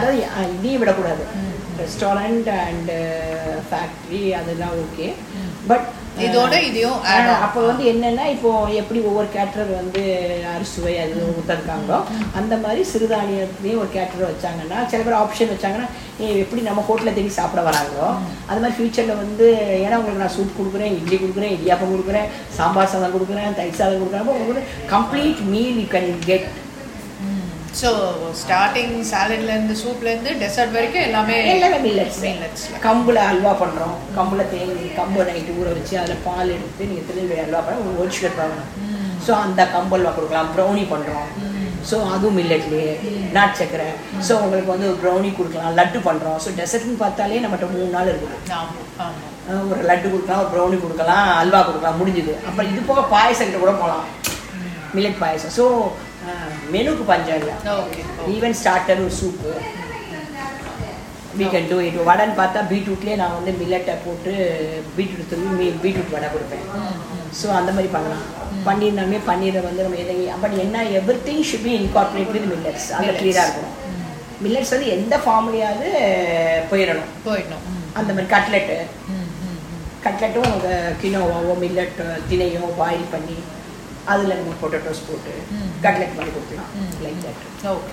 அதாவது அஹ், இதையும் விடக்கூடாது ரெஸ்டாரண்ட் அண்ட் ஃபேக்ட்ரி அதெல்லாம் ஓகே பட் இதோட இதையும் add on. அப்போ வந்து என்னன்னா இப்போ எப்படி ஒவ்வொரு கேட்டரர் வந்து அரிசுவை அது ஊற்றிருக்காங்களோ அந்த மாதிரி சிறுதானியத்துலேயும் ஒரு கேட்டர் வச்சாங்கன்னா சில பேர் ஆப்ஷன் வச்சாங்கன்னா ஏ, எப்படி நம்ம ஹோட்டலில் தேடி சாப்பிட வராங்களோ அது மாதிரி ஃபியூச்சரில் வந்து ஏன்னா உங்களுக்கு நான் சூப் கொடுக்குறேன் இட்லி கொடுக்குறேன் இடியாப்பம் கொடுக்குறேன் சாம்பார் சாதம் கொடுக்குறேன் தயிர் சாதம் கொடுக்குறேன் அப்போ உங்களுக்கு complete meal you can get so starting சாலட்லேருந்து சூப்லேருந்து டெசர்ட் வரைக்கும் எல்லாமே எல்லாமே மில்லட்ஸ் மில்லட்ஸ்ல கம்புல அல்வா பண்ணுறோம் கம்புல தேங்கி கம்பு நைட்டு ஊற வச்சு அதில் பால் எடுத்து நீங்கள் திருநெல்வேலி அல்வா பண்ண ஒரு ஒரிஜினல் பண்ணணும் ஸோ அந்த கம்பு அல்வா கொடுக்கலாம் ப்ரௌனி பண்ணுறோம் ஸோ அதுவும் மில்லட்லேயே நாட் சக்கரை ஸோ உங்களுக்கு வந்து ப்ரௌனி கொடுக்கலாம் லட்டு பண்ணுறோம் ஸோ டெசர்ட்னு பார்த்தாலே நம்மகிட்ட மூணு நாள் இருக்குது ஆமாம் ஆமாம் அஹ் ஒரு லட்டு கொடுக்கலாம் ஒரு ப்ரௌனி கொடுக்கலாம் அல்வா கொடுக்கலாம் முடிஞ்சுது அப்புறம் இது போக பாயசம் கிட்ட கூட போகலாம் மில்லட் பாயசம் ஸோ மெனுக்கு பஞ்சம் இல்லை ஓகே ஈவன் ஸ்டார்டர் ஒரு soup we can do it வடைன்னு பார்த்தா பீட்ரூட்லேயே நான் வந்து மில்லட்டை போட்டு பீட்ரூட் துருவி மீ பீட்ரூட் வடை கொடுப்பேன் ஸோ அந்த மாதிரி பண்ணலாம் பன்னீர்னாலுமே பன்னீரை வந்து நம்ம எதை பட் என்ன every thing should be incorporated with millets அந்த Millets. கிளியராக இருக்கணும் மில்லட்ஸ் வந்து எந்த ஃபார்ம்லையாவது போயிடணும் போயிடணும் ம். அந்த மாதிரி கட்லெட்டு ம், ம், ம். கட்லெட்டும் உங்கள் கினோவாவோ மில்லட் தினையோ பாயில் பண்ணி அதில் நம்ம பொட்டேட்டோஸ் போட்டு ம். கட்லெட் பண்ணி கொடுக்கலாம் ம். Like that okay